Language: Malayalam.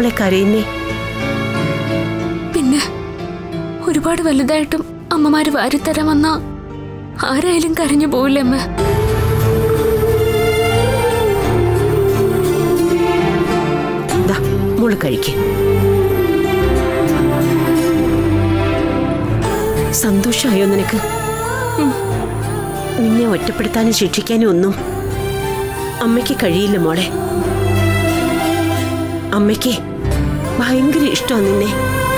മോളെ കരയുന്നേ പിന്നെ ഒരുപാട് വലുതായിട്ടും അമ്മമാര് വാരിത്തരാൻ വന്ന ആരായാലും കരഞ്ഞു പോവില്ലേ അമ്മ ദാ മോള് കഴിക്ക് സന്തോഷമായോ നിനക്ക് ഉം. നിന്നെ ഒറ്റപ്പെടുത്താനും ശിക്ഷിക്കാനും ഒന്നും അമ്മയ്ക്ക് കഴിയില്ല മോളെ അമ്മയ്ക്ക് ഭയങ്കര ഇഷ്ടമാണ് നിന്നെ